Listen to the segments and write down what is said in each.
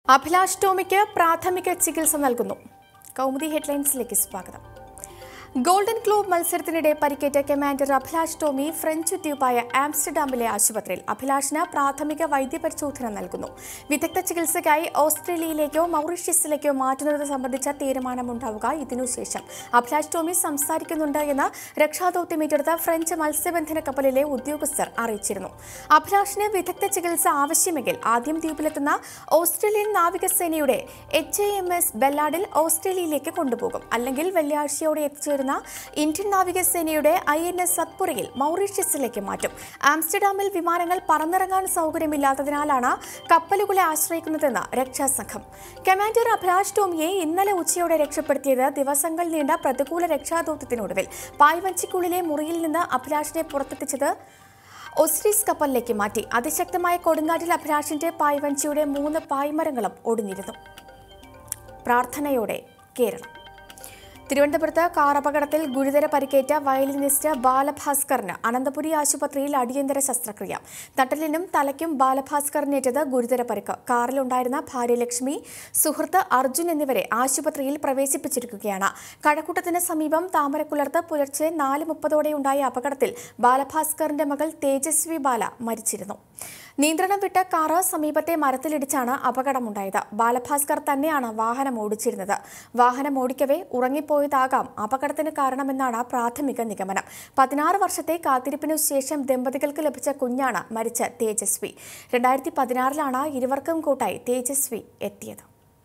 അഭിലാഷ് ടോമിക്ക് പ്രാഥമിക ചികിത്സ നൽകുന്നു കൗമുദി ഹെഡ്ലൈൻസിലേക്ക് സ്വാഗതം ഗോൾഡൻ ഗ്ലോബ് മത്സരത്തിനിടെ പരിക്കേറ്റ കമാൻഡർ അഭിലാഷ് ടോമി ഫ്രഞ്ച് ദ്വീപായ ആംസ്റ്റർഡാമിലെ ആശുപത്രിയിൽ അഭിലാഷിന് പ്രാഥമിക വൈദ്യപരിശോധന നൽകുന്നു വിദഗ്ധ ചികിത്സയ്ക്കായി ഓസ്ട്രേലിയയിലേക്കോ മൗറീഷ്യസിലേക്കോ മാറ്റുന്നത് സംബന്ധിച്ച തീരുമാനമുണ്ടാവുക ഇതിനുശേഷം അഭിലാഷ് ടോമി സംസാരിക്കുന്നുണ്ട് എന്ന് രക്ഷാദൌത്യം ഏറ്റെടുത്ത ഫ്രഞ്ച് മത്സ്യബന്ധന കപ്പലിലെ ഉദ്യോഗസ്ഥർ അറിയിച്ചിരുന്നു അഭിലാഷിന് വിദഗ്ധ ചികിത്സ ആവശ്യമെങ്കിൽ ആദ്യം ദ്വീപിലെത്തുന്ന ഓസ്ട്രേലിയൻ നാവികസേനയുടെ എച്ച് എ എം എസ് ബെല്ലാഡിൽ ഓസ്ട്രേലിയയിലേക്ക് കൊണ്ടുപോകും അല്ലെങ്കിൽ വെള്ളിയാഴ്ചയോടെ എത്തിച്ചേരുന്ന ഇന്ത്യൻ നാവികസേനയുടെ ഐ എൻ എസ് സത്പുരയിൽ മൗറീഷ്യസിലേക്ക് മാറ്റും ആംസ്റ്റർഡാമിൽ വിമാനങ്ങൾ പറന്നിറങ്ങാൻ സൗകര്യമില്ലാത്തതിനാലാണ് കപ്പലുകളെ ആശ്രയിക്കുന്നതെന്ന് രക്ഷാസംഘം കമാൻഡർ അഭിലാഷ് ടോമിയെ ഇന്നലെ ഉച്ചയോടെ രക്ഷപ്പെടുത്തിയത് ദിവസങ്ങൾ നീണ്ട പ്രതികൂല രക്ഷാദൌത്യത്തിനൊടുവിൽ പായ്വഞ്ചിക്കുള്ളിലെ മുറിയിൽ നിന്ന് അഭിലാഷിനെ പുറത്തെത്തിച്ചത് ഒസ്രീസ് കപ്പലിലേക്ക് മാറ്റി അതിശക്തമായ കൊടുങ്കാറ്റിൽ അഭിലാഷിന്റെ പായ്വഞ്ചിയുടെ മൂന്ന് പായ്മരങ്ങളും ഒടിഞ്ഞിരുന്നു പ്രാർത്ഥനയോടെ കേരളം തിരുവനന്തപുരത്ത് കാർ അപകടത്തിൽ ഗുരുതര പരിക്കേറ്റ വയലിനിസ്റ്റ് ബാലഭാസ്കറിന് അനന്തപുരി ആശുപത്രിയിൽ അടിയന്തര ശസ്ത്രക്രിയ നട്ടലിനും തലയ്ക്കും ബാലഭാസ്കറിനേറ്റത് ഗുരുതര പരിക്ക് കാറിലുണ്ടായിരുന്ന ഭാര്യ ലക്ഷ്മി സുഹൃത്ത് അർജുൻ എന്നിവരെ ആശുപത്രിയിൽ പ്രവേശിപ്പിച്ചിരിക്കുകയാണ് കഴക്കൂട്ടത്തിന് സമീപം താമരക്കുളർത്ത് പുലർച്ചെ നാല് മുപ്പതോടെയുണ്ടായ അപകടത്തിൽ ബാലഭാസ്കറിന്റെ മകൾ തേജസ്വി ബാല മരിച്ചിരുന്നു നിയന്ത്രണം വിട്ട കാറ് സമീപത്തെ മരത്തിലിടിച്ചാണ് അപകടമുണ്ടായത് ബാലഭാസ്കർ തന്നെയാണ് വാഹനം ഓടിച്ചിരുന്നത് വാഹനം ഓടിക്കവേ ഉറങ്ങിപ്പോയതാകാം അപകടത്തിന് കാരണമെന്നാണ് പ്രാഥമിക നിഗമനം പതിനാറ് വർഷത്തെ കാത്തിരിപ്പിനു ശേഷം ദമ്പതികൾക്ക് ലഭിച്ച കുഞ്ഞാണ് മരിച്ച തേജസ്വി രണ്ടായിരത്തി പതിനാറിലാണ് ഇരുവർക്കും കൂട്ടായി തേജസ്വി എത്തിയത്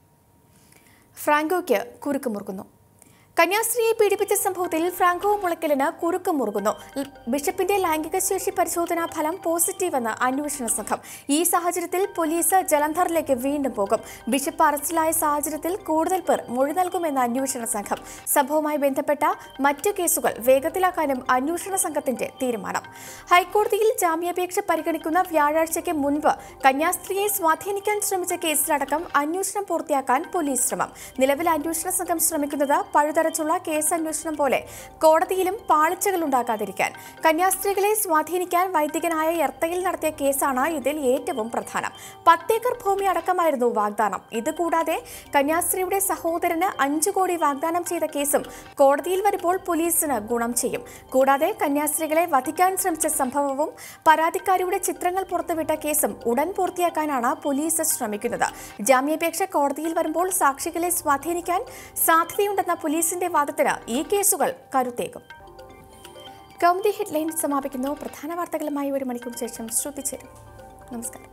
ഫ്രാങ്കോയ്ക്ക് കുരുക്ക് മുറുകുന്നു കന്യാസ്ത്രീയെ പീഡിപ്പിച്ച സംഭവത്തിൽ ഫ്രാങ്കോ മുളയ്ക്കലിന് കുറുക്ക് മുറുകുന്നു ൽ- ബിഷപ്പിന്റെ ലൈംഗിക ശേഷി പരിശോധനാ ഫലം പോസിറ്റീവെന്ന് അന്വേഷണ സംഘം ഈ സാഹചര്യത്തിൽ പോലീസ് ജലന്ധറിലേക്ക് വീണ്ടും പോകും ബിഷപ്പ് അറസ്റ്റിലായ സാഹചര്യത്തിൽ കൂടുതൽ പേർ മൊഴി നൽകുമെന്ന് അന്വേഷണ സംഘം സംഭവവുമായി ബന്ധപ്പെട്ട മറ്റു കേസുകൾ വേഗത്തിലാക്കാനും അന്വേഷണ സംഘത്തിന്റെ തീരുമാനം ഹൈക്കോടതിയിൽ ജാമ്യാപേക്ഷ പരിഗണിക്കുന്ന വ്യാഴാഴ്ചയ്ക്ക് മുൻപ് കന്യാസ്ത്രീയെ സ്വാധീനിക്കാൻ ശ്രമിച്ച കേസിലടക്കം അന്വേഷണം പൂർത്തിയാക്കാൻ പോലീസ് ശ്രമം നിലവിൽ അന്വേഷണ സംഘം ശ്രമിക്കുന്നത് പഴുതടച്ചുള്ള കേസ് അന്വേഷണം പോലെ കോടതിയിലും പാളിച്ചകൾ ഉണ്ടാകാതിരിക്കാൻ കന്യാസ്ത്രീകളെ സ്വാധീനിക്കാൻ വൈദികനായ എർത്തയിൽ നടത്തിയ കേസാണ് ഇതിൽ ഏറ്റവും പ്രധാനം പത്തേക്കർ ഭൂമി അടക്കമായിരുന്നു വാഗ്ദാനം ഇതുകൂടാതെ കന്യാസ്ത്രീയുടെ സഹോദരന് അഞ്ചു കോടി വാഗ്ദാനം ചെയ്ത കേസും കോടതിയിൽ വരുമ്പോൾ പോലീസിന് ഗുണം ചെയ്യും കൂടാതെ കന്യാസ്ത്രീകളെ വധിക്കാൻ ശ്രമിച്ച സംഭവവും പരാതിക്കാരിയുടെ ചിത്രങ്ങൾ പുറത്തുവിട്ട കേസും ഉടൻ പൂർത്തിയാക്കാനാണ് പോലീസ് ശ്രമിക്കുന്നത് ജാമ്യാപേക്ഷ കോടതിയിൽ വരുമ്പോൾ സാക്ഷികളെ സ്വാധീനിക്കാൻ സാധ്യതയുണ്ടെന്ന പോലീസിന്റെ വാദത്തിന് ഈ കേസുകൾ കരുത്തേകും കൗമുദി ഹെഡ്ലൈൻ സമാപിക്കുന്നു പ്രധാന വാർത്തകളുമായി ഒരു മണിക്കൂർ ശേഷം ശ്രദ്ധിച്ചേരും നമസ്കാരം